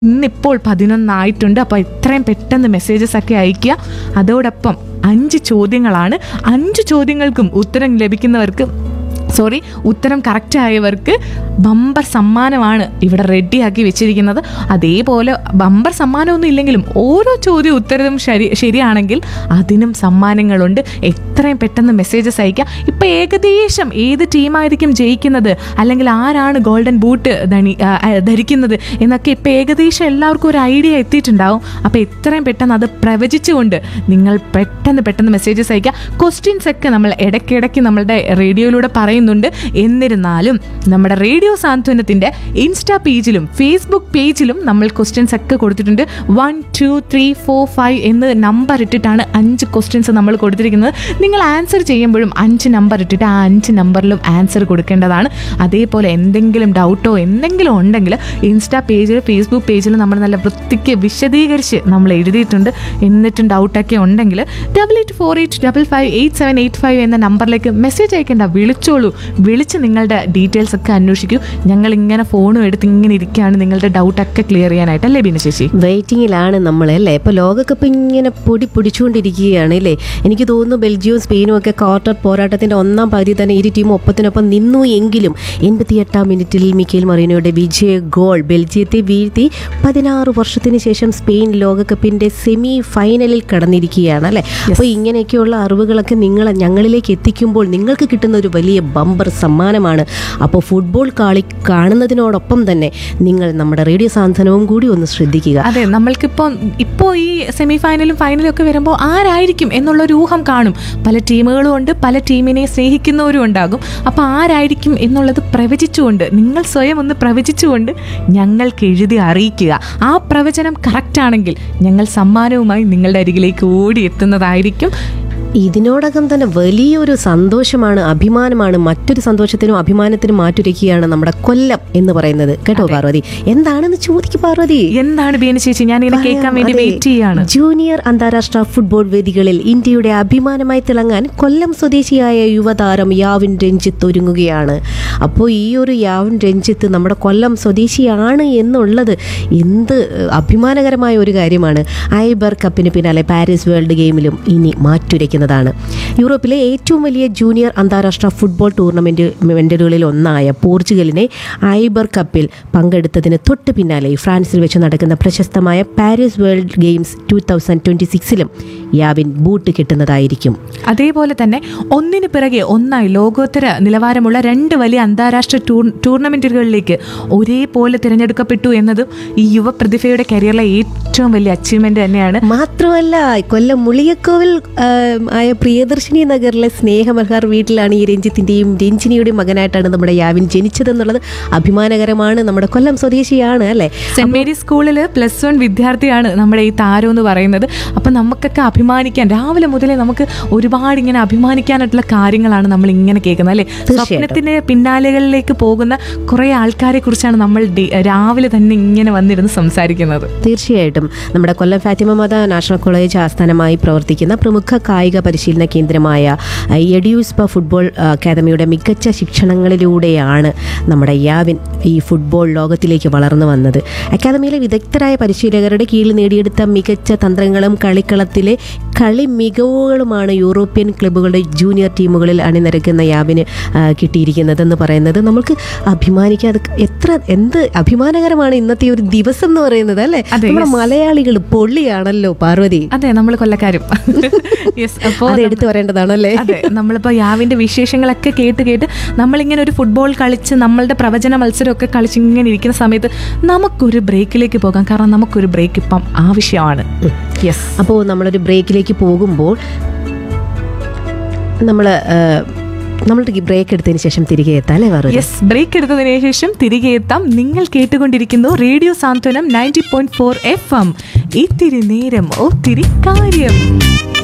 ഇന്നിപ്പോൾ പതിനൊന്നായിട്ടുണ്ട് അപ്പോൾ ഇത്രയും പെട്ടെന്ന് മെസ്സേജസ് ഒക്കെ അയയ്ക്കുക അതോടൊപ്പം അഞ്ച് ചോദ്യങ്ങളാണ് അഞ്ച് ചോദ്യങ്ങൾക്കും ഉത്തരം ലഭിക്കുന്നവർക്ക് സോറി ഉത്തരം കറക്റ്റ് ആയവർക്ക് ബമ്പർ സമ്മാനമാണ് ഇവിടെ റെഡിയാക്കി വെച്ചിരിക്കുന്നത് അതേപോലെ ബമ്പർ സമ്മാനമൊന്നും ഇല്ലെങ്കിലും ഓരോ ചോദ്യം ഉത്തരവും ശരി ശരിയാണെങ്കിൽ അതിനും സമ്മാനങ്ങളുണ്ട് എത്രയും പെട്ടെന്ന് മെസ്സേജസ് അയക്കുക ഇപ്പം ഏകദേശം ഏത് ടീമായിരിക്കും ജയിക്കുന്നത് അല്ലെങ്കിൽ ആരാണ് ഗോൾഡൻ ബൂട്ട് ധനി ആ, ആ, ധരിക്കുന്നത് എന്നൊക്കെ ഇപ്പം ഏകദേശം എല്ലാവർക്കും ഒരു ഐഡിയ എത്തിയിട്ടുണ്ടാവും അപ്പോൾ എത്രയും പെട്ടെന്ന് അത് പ്രവചിച്ചുകൊണ്ട് നിങ്ങൾ പെട്ടെന്ന് പെട്ടെന്ന് മെസ്സേജസ് അയക്കുക ക്വസ്റ്റ്യൻസ് ഒക്കെ നമ്മൾ ഇടയ്ക്കിടയ്ക്ക് നമ്മളുടെ റേഡിയോയിലൂടെ പറയുന്നുണ്ട് എന്നിരുന്നാലും നമ്മുടെ റേഡിയോ സാന്ത്വനത്തിൻ്റെ ഇൻസ്റ്റാ പേജിലും ഫേസ്ബുക്ക് പേജിലും നമ്മൾ ക്വസ്റ്റ്യൻസ് ഒക്കെ കൊടുത്തിട്ടുണ്ട് one two three four five എന്ന് നമ്പർ ഇട്ടിട്ടാണ് അഞ്ച് ക്വസ്റ്റ്യൻസ് നമ്മൾ കൊടുത്തിരിക്കുന്നത് നിങ്ങൾ ആൻസർ ചെയ്യുമ്പോഴും അഞ്ച് നമ്പർ ഇട്ടിട്ട് ആ അഞ്ച് നമ്പറിലും ആൻസർ കൊടുക്കേണ്ടതാണ് അതേപോലെ എന്തെങ്കിലും ഡൗട്ടോ എന്തെങ്കിലും ഉണ്ടെങ്കിൽ ഇൻസ്റ്റാ പേജിൽ ഫേസ്ബുക്ക് പേജിൽ നമ്മൾ നല്ല വൃത്തിക്ക് വിശദീകരിച്ച് നമ്മൾ എഴുതിയിട്ടുണ്ട് എന്നിട്ടും ഡൗട്ടൊക്കെ ഉണ്ടെങ്കിൽ double eight four eight double five eight seven eight five എന്ന നമ്പറിലേക്ക് മെസ്സേജ് അയക്കേണ്ട വിളിച്ചോളൂ വിളിച്ച് നിങ്ങളുടെ ഡീറ്റെയിൽസ് ഒക്കെ അന്വേഷിക്കൂ ഞങ്ങൾ ഇങ്ങനെ ഫോണും എടുത്ത് ഇങ്ങനെ ഇരിക്കുകയാണ് നിങ്ങളുടെ ഡൗട്ടൊക്കെ ക്ലിയർ ചെയ്യാനായിട്ട് അല്ലേ ബിനു ചേച്ചി വെയിറ്റിങ്ങിലാണ് നമ്മൾ അല്ലേ ഇപ്പോൾ ലോകകപ്പ് ഇങ്ങനെ പൊടി പിടിച്ചുകൊണ്ടിരിക്കുകയാണ് അല്ലേ എനിക്ക് തോന്നുന്നു ബെൽജിയവും സ്പെയിനും ഒക്കെ ക്വാർട്ടർ പോരാട്ടത്തിന്റെ ഒന്നാം പകുതി തന്നെ ഇരു ടീമും ഒപ്പത്തിനൊപ്പം നിന്നു എങ്കിലും എൺപത്തിയെട്ടാം മിനിറ്റിൽ മിക്കേൽ മറീനോയുടെ വിജയ ഗോൾ ബെൽജിയത്തെ വീഴ്ത്തി പതിനാറ് വർഷത്തിന് ശേഷം സ്പെയിൻ ലോകകപ്പിന്റെ സെമി ഫൈനലിൽ കടന്നിരിക്കുകയാണ് അല്ലേ അപ്പോൾ ഇങ്ങനെയൊക്കെയുള്ള അറിവുകളൊക്കെ നിങ്ങൾ ഞങ്ങളിലേക്ക് എത്തിക്കുമ്പോൾ നിങ്ങൾക്ക് കിട്ടുന്ന ഒരു വലിയ ബമ്പർ സമ്മാനമാണ് അപ്പോൾ ഫുട്ബോൾ കളി കാണുന്നതിനോടൊപ്പം തന്നെ നിങ്ങൾ നമ്മുടെ റേഡിയോ സാന്ത്വനവും കൂടി ഒന്ന് ശ്രദ്ധിക്കുക അതെ നമ്മൾക്കിപ്പോൾ ഇപ്പോൾ ഈ സെമി ഫൈനലും ഫൈനലും ഒക്കെ വരുമ്പോൾ ആരായിരിക്കും എന്നുള്ളൊരു ഊഹം കാണും പല ടീമുകളും ഉണ്ട് പല ടീമിനെ സ്നേഹിക്കുന്നവരും ഉണ്ടാകും അപ്പോൾ ആരായിരിക്കും എന്നുള്ളത് പ്രവചിച്ചുകൊണ്ട് നിങ്ങൾ സ്വയം ഒന്ന് പ്രവചിച്ചുകൊണ്ട് ഞങ്ങൾക്ക് എഴുതി അറിയിക്കുക ആ പ്രവചനം കറക്റ്റ് ആണെങ്കിൽ ഞങ്ങൾ സമ്മാനവുമായി നിങ്ങളുടെ അരികിലേക്ക് ഓടി എത്തുന്നതായിരിക്കും ഇതിനോടകം തന്നെ വലിയൊരു സന്തോഷമാണ് അഭിമാനമാണ് മറ്റൊരു സന്തോഷത്തിനും അഭിമാനത്തിനും മാറ്റുരയ്ക്കുകയാണ് നമ്മുടെ കൊല്ലം എന്ന് പറയുന്നത് കേട്ടോ പാർവതി എന്താണെന്ന് ചോദിക്കും പാർവതി എന്താണ് ബീന ചേച്ചി ഞാൻ ഇങ്ങനെ കേൾക്കാൻ വേണ്ടി അതെ. വെയിറ്റ് ചെയ്യാണ് ജൂനിയർ അന്താരാഷ്ട്ര ഫുട്ബോൾ വേദികളിൽ ഇന്ത്യയുടെ അഭിമാനമായി തിളങ്ങാൻ കൊല്ലം സ്വദേശിയായ യുവതാരം യാവിൻ രഞ്ജിത്ത് ഒരുങ്ങുകയാണ് അപ്പോൾ ഈ ഒരു യാവിൻ രഞ്ജിത്ത് നമ്മുടെ കൊല്ലം സ്വദേശിയാണ് എന്നുള്ളത് എന്ത് ഏഹ്, അഭിമാനകരമായ ഒരു കാര്യമാണ് ഐബർ കപ്പിന് പിന്നാലെ പാരീസ് വേൾഡ് ഗെയിമിലും ഇനി മാറ്റുരയ്ക്കുന്നതാണ് യൂറോപ്പിലെ ഏറ്റവും വലിയ ജൂനിയർ അന്താരാഷ്ട്ര ഫുട്ബോൾ ടൂർണമെന്റ് ഇവന്റുകളിൽ ഒന്നായ പോർച്ചുഗലിനെ ഐബർ കപ്പിൽ പങ്കെടുത്തതിന് തൊട്ട് പിന്നാലെ ഫ്രാൻസിൽ വെച്ച് നടക്കുന്ന പ്രശസ്തമായ Paris world games two thousand twenty സിക്സിലും യാവിൻ ബൂട്ട് കിട്ടുന്നതായിരിക്കും അതേപോലെ തന്നെ ഒന്നിന് പിറകെ ഒന്നായി ലോകോത്തര നിലവാരമുള്ള രണ്ട് വലിയ അന്താരാഷ്ട്ര ടൂർ ടൂർണമെൻറ്റുകളിലേക്ക് ഒരേപോലെ തിരഞ്ഞെടുക്കപ്പെട്ടു എന്നതും ഈ യുവ പ്രതിഭയുടെ കരിയറിലെ ഏറ്റവും വലിയ അച്ചീവ്മെൻ്റ് തന്നെയാണ് മാത്രമല്ല കൊല്ലം മുളിയക്കോവിൽ ആം, ആയ പ്രിയദർശിനി നഗറിലെ സ്നേഹമൽഹാർ വീട്ടിലാണ് ഈ രഞ്ജിത്തിൻ്റെയും രഞ്ജിനിയുടെയും മകനായിട്ടാണ് നമ്മുടെ യാവിൻ ജനിച്ചതെന്നുള്ളത് അഭിമാനകരമാണ് നമ്മുടെ കൊല്ലം സ്വദേശിയാണ് അല്ലേ സെന്റ് മേരീസ് സ്കൂളിൽ പ്ലസ് വൺ വിദ്യാർത്ഥിയാണ് നമ്മുടെ ഈ താരം എന്ന് പറയുന്നത് അപ്പം നമുക്കൊക്കെ അഭിമാനിക്കാൻ രാവിലെ മുതലേ നമുക്ക് ഒരുപാട് ഇങ്ങനെ അഭിമാനിക്കാനായിട്ടുള്ള കാര്യങ്ങളാണ് നമ്മൾ ഇങ്ങനെ കേൾക്കുന്നത് അല്ലേ സ്വപ്നത്തിന്റെ പിന്നാലെകളിലേക്ക് പോകുന്ന കുറേ ആൾക്കാരെ കുറിച്ചാണ് നമ്മൾ ഡി- രാവിലെ തന്നെ ഇങ്ങനെ വന്നിരുന്ന് സംസാരിക്കുന്നത് തീർച്ചയായിട്ടും നമ്മുടെ കൊല്ലം ഫാത്തിമ മാത നാഷണൽ കോളേജ് ആസ്ഥാനമായി പ്രവർത്തിക്കുന്ന പ്രമുഖ കായിക പരിശീലന കേന്ദ്രമായ ആ, എഡിയൂസ്പ ഫുട്ബോൾ ആ, അക്കാദമിയുടെ മികച്ച ശിക്ഷണങ്ങളിലൂടെയാണ് നമ്മുടെ യാവിൻ ഈ ഫുട്ബോൾ ലോകത്തിലേക്ക് വളർന്നു വന്നത് അക്കാദമിയിലെ വിദഗ്ധരായ പരിശീലകരുടെ കീഴിൽ നേടിയെടുത്ത മികച്ച തന്ത്രങ്ങളും കളിക്കളത്തിലെ കളി മികവുകളുമാണ് യൂറോപ്യൻ ക്ലബ്ബുകളുടെ ജൂനിയർ ടീമുകളിൽ അണിനിരക്കുന്ന യാവിന് ആ, കിട്ടിയിരിക്കുന്നതെന്ന് പറയുന്നത് നമുക്ക് അഭിമാനിക്കാൻ അത് എത്ര എന്ത് അഭിമാനകരമാണ് ഇന്നത്തെ ഒരു ദിവസം എന്ന് പറയുന്നത് അല്ലേ അതെ, നമ്മുടെ yes. മലയാളികൾ പൊള്ളിയാണല്ലോ പാർവതി അതെ നമ്മൾ കൊല്ലക്കാരും യെസ് അപ്പോൾ അത് എടുത്തു പറയേണ്ടതാണല്ലേ അതെ നമ്മളിപ്പോൾ യാവിൻ്റെ വിശേഷങ്ങളൊക്കെ കേട്ട് കേട്ട് നമ്മളിങ്ങനെ ഒരു ഫുട്ബോൾ കളിച്ച് നമ്മളുടെ പ്രവചന മത്സരമൊക്കെ കളിച്ച് ഇങ്ങനെ ഇരിക്കുന്ന സമയത്ത് നമുക്കൊരു ബ്രേക്കിലേക്ക് പോകാം കാരണം നമുക്കൊരു ബ്രേക്ക് ഇപ്പം ആവശ്യമാണ് യെസ് അപ്പോൾ നമ്മളൊരു ബ്രേക്കിലേക്ക് പോകുമ്പോൾ നമ്മൾ നമ്മളുടെ ബ്രേക്ക് എടുത്തതിന് ശേഷം തിരികെ എത്താം അല്ലേ പാർവതി യെസ് ബ്രേക്ക് എടുത്തതിന് ശേഷം തിരികെ എത്താം നിങ്ങൾ കേട്ടുകൊണ്ടിരിക്കുന്നു radio Santhwanam ninety point four F M ഇത്തിരി നേരം ഒത്തിരി കാര്യം